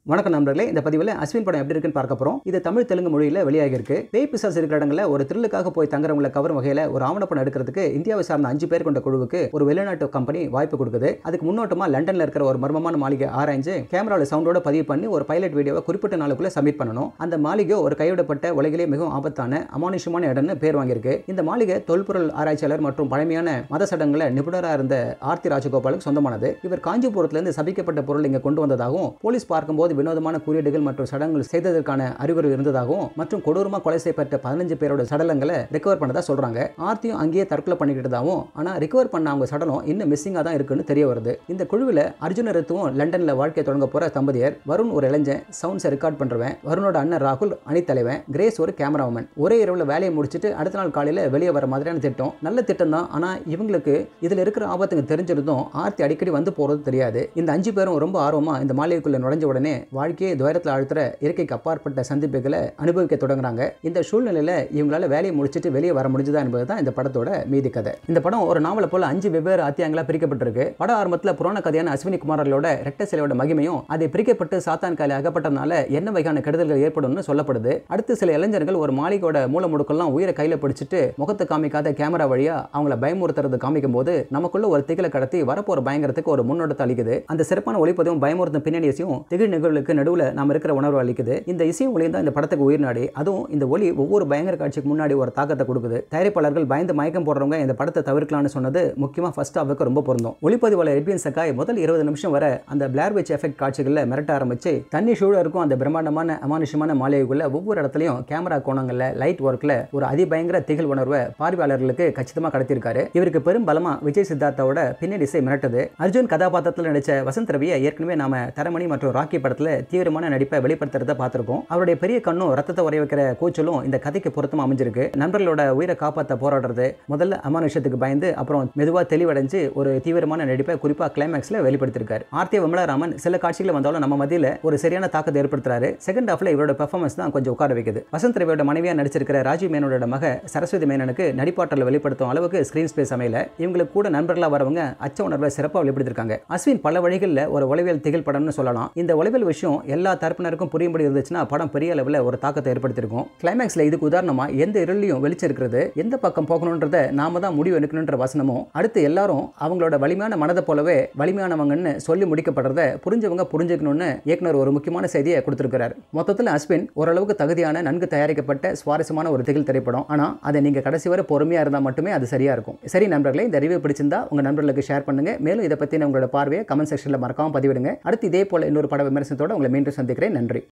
வணக்கம் நண்பர்களே இந்த பதிவில் அஸ்வின் படம் எப்படி இருக்குன்னு பார்க்க போறோம் இது தமிழ் தெலுங்கு மொழியில் வெளியாகிருக்கு பேய் பிசாசு இருக்கிற இடங்களில் ஒரு த்ரில்லுக்காக போய் தங்குறவங்களை கவரும் வகையில் ஒரு ஆவணப்படம் எடுக்கிறதுக்கு இந்தியாவை சார்ந்த அஞ்சு பேர் கொண்ட குழுவுக்கு ஒரு வெளிநாட்டு கம்பெனி வாய்ப்பு கொடுக்குது அதுக்கு முன்னோட்டமா லண்டன்ல இருக்கிற ஒரு மர்மமான மாளிகை ஆராய்ஞ்சு கேமராவில் சவுண்டோட பதிவு பண்ணி ஒரு பைலட் வீடியோவை குறிப்பிட்ட நாளுக்குள்ள சப்மிட் பண்ணணும் அந்த மாளிகை ஒரு கைவிடப்பட்ட உலகிலே மிகவும் ஆபத்தான அமானுஷமான இடம்னு பேர் வாங்கியிருக்கு இந்த மாளிகை தொல்பொருள் ஆராய்ச்சியாளர் மற்றும் பழமையான மத சடங்குல நிபுணராக இருந்த ஆர்த்தி ராஜகோபாலுக்கு சொந்தமானது இவர் காஞ்சிபுரத்திலிருந்து சபிக்கப்பட்ட பொருள் இங்கே கொண்டு வந்ததாகவும் போலீஸ் பார்க்கும்போது வினோதமான குறியீடுகள் மற்றும் சடங்குகள் செய்ததற்கான அறிகுறி இருந்ததாகவும் மற்றும் கொடூரமா கொலை செய்யப்பட்ட பதினஞ்சு பேரோட சடலங்களை ரெக்கவர் பண்ணதா சொல்றாங்க ஆர்த்தியும் அங்கேயே தற்கொலை பண்ணிக்கிட்டதாகவும் ஆனா ரிகவர் பண்ண அவங்க சடலம் இன்னும் மிஸ்ஸிங்காக தான் இருக்குன்னு தெரிய வருது இந்த குழுவில் அர்ஜுன ரித்துவும் லண்டன்ல வாழ்க்கை தொடங்க போற தம்பதியர் வருண் ஒரு இளைஞன் சவுண்ட்ஸை ரெக்கார்ட் பண்றவன் வருணோட அண்ணன் ராகுல் அணித்தலைவன் கிரேஸ் ஒரு கேமராமேன் ஒரே இரவுல வேலையை முடிச்சுட்டு அடுத்த நாள் காலையில வெளியே வர மாதிரியான திட்டம் நல்ல திட்டம் தான் ஆனா இவங்களுக்கு இதுல இருக்கிற ஆபத்துங்க தெரிஞ்சிருந்தும் ஆர்த்தி அடிக்கடி வந்து போறது தெரியாது இந்த அஞ்சு பேரும் ரொம்ப ஆர்வமா இந்த மாளிகைக்குள்ள நுழைஞ்ச உடனே வாழ்க்கையை துயரத்தில் அழுத்துற இயற்கைக்கு அப்பாற்பட்ட சந்திப்புகளை அனுபவிக்க தொடங்குறாங்க இந்த சூழ்நிலையில இவங்களால வேலையை முடிச்சுட்டு வெளியே வர முடிஞ்சதா என்பது தான் இந்த படத்தோட மீதி கதை இந்த படம் ஒரு நாவலை போல அஞ்சு வெவ்வேறு அத்தியாயங்களா பிரிக்கப்பட்டிருக்கு பட ஆரம்பத்தில் புராண கதையான அஸ்வினி குமாரர்களோட ரெட்ட சிலையோட மகிமையும் அது பிரிக்கப்பட்டு சாத்தான் காலை அகப்பட்டதுனால என்ன வகையான கெடுதல்கள் ஏற்படும்னு சொல்லப்படுது அடுத்து சில இளைஞர்கள் ஒரு மாளிகையோட மூல முடுக்கெல்லாம் உயிரை கையில பிடிச்சிட்டு முகத்தை காமிக்காத கேமரா வழியா அவங்கள பயமுறுத்துறது காமிக்கும் போது நமக்குள்ள ஒரு திகிலை கடத்தி வரப்போற பயங்கரத்துக்கு ஒரு முன்னோட்டத்தை அளிக்குது அந்த சிறப்பான ஒளிப்பதிவும் பயமுறுத்தும் பின்னணி இசையும் திகில் நிகழ்வுகளுக்கு நடுவில் நாம் இருக்கிற உணர்வு அளிக்குது இந்த இசையும் ஒளியும் தான் இந்த படத்துக்கு உயிர் நாடி அதுவும் இந்த ஒளி ஒவ்வொரு பயங்கர காட்சிக்கு முன்னாடி ஒரு தாக்கத்தை கொடுக்குது தயாரிப்பாளர்கள் பயந்து மயக்கம் போடுறவங்க இந்த படத்தை தவிர்க்கலாம்னு சொன்னது முக்கியமாக ஃபர்ஸ்ட் ஹாஃபுக்கு ரொம்ப பொருந்தும் ஒளிப்பதிவாளர் எட்வின் சக்காய் முதல் இருபது நிமிஷம் வர அந்த பிளார் விச் எஃபெக்ட் காட்சிகளில் மிரட்ட ஆரம்பிச்சு தண்ணி சூழ இருக்கும் அந்த பிரம்மாண்டமான அமானுஷமான மாளிகைக்குள்ள ஒவ்வொரு இடத்துலையும் கேமரா கோணங்களில் லைட் ஒர்க்கில் ஒரு அதிபயங்கர திகில் உணர்வை பார்வையாளர்களுக்கு கச்சிதமாக கடத்தியிருக்காரு இவருக்கு பெரும் பலமா விஜய் சித்தார்த்தாவோட பின்னணி இசை மிரட்டுது அர்ஜுன் கதாபாத்திரத்தில் நடிச்ச வசந்த் ரவியை ஏற்கனவே நாம தரமணி மற்றும் ராக்கி படத்தில் தீவிரமான நடிப்பை வெளிப்படுத்துறத பார்த்திருக்கோம் அவருடைய பெரிய கண்ணும் ரத்தத்தை உரைய வைக்கிற கூச்சலும் இந்த கதைக்கு பொருத்தமா அமைஞ்சிருக்கு நண்பர்களோட உயிரை காப்பாற்ற போராடுறது முதல்ல அமானுஷத்துக்கு பயந்து அப்புறம் மெதுவாக தெளிவடைஞ்சு ஒரு தீவிரமான நடிப்பை குறிப்பாக கிளைமேக்ஸில் வெளிப்படுத்திருக்காரு ஆர்த்திய விமலராமன் சில காட்சிகள் வந்தாலும் நம்ம மத்தியில் ஒரு சரியான தாக்கத்தை ஏற்படுத்துறாரு செகண்ட் ஹாஃப்ல இவரோட பெர்ஃபார்மன்ஸ் தான் கொஞ்சம் உட்கார வைக்குது வசந்த் ரவியோட மனைவியாக நடிச்சிருக்கிற ராஜீவ் மேனோட மக சரஸ்வதி மேனனுக்கு நடிப்பாற்றலை வெளிப்படுத்தும் அளவுக்கு ஸ்கிரீன் ஸ்பேஸ் அமையல இவங்களுக்கு கூட நண்பர்களாக வரவங்க அச்ச உணர்வை சிறப்பாக வெளிப்படுத்திருக்காங்க அஸ்வின் பல வழிகளில் ஒரு உளவியல் திகில் படம்னு சொல்லலாம் இந்த உளவியல் விஷயம் எல்லா தரப்பினருக்கும் புரியும்படி இருந்துச்சுன்னா படம் பெரிய அளவில் ஒரு தாக்கத்தை ஏற்படுத்தியிருக்கும் கிளைமேக்ஸில் இதுக்கு உதாரணமாக எந்த இருளையும் வெளிச்சம் இருக்கிறது எந்த பக்கம் போகணுன்றத நாம தான் முடிவு எடுக்கணுன்ற வசனமும் அடுத்து எல்லாரும் அவங்களோட வலிமையான மனதை போலவே வலிமையானவங்கன்னு சொல்லி முடிக்கப்படுறத புரிஞ்சவங்க புரிஞ்சுக்கணும்னு இயக்குனர் ஒரு முக்கியமான செய்தியை கொடுத்திருக்கிறார் மொத்தத்தில் அஸ்வின் ஓரளவுக்கு தகுதியான நன்கு தயாரிக்கப்பட்ட சுவாரஸ்யமான ஒரு திகில் திரைப்படம் ஆனால் அதை நீங்கள் கடைசி வரை பொறுமையாக இருந்தால் மட்டுமே அது சரியாக இருக்கும் சரி நண்பர்களே இந்த ரிவ்யூ பிடிச்சிருந்தா உங்கள் நண்பர்களுக்கு ஷேர் பண்ணுங்க மேலும் இதை பற்றின உங்களோட பார்வையை கமெண்ட் செக்ஷனில் மறக்காம பதிவிடுங்க அடுத்து இதே போல இன்னொரு பட விமர்சனத்தோட உங்களை மீண்டும் சந்திக்கிறேன் நன்றி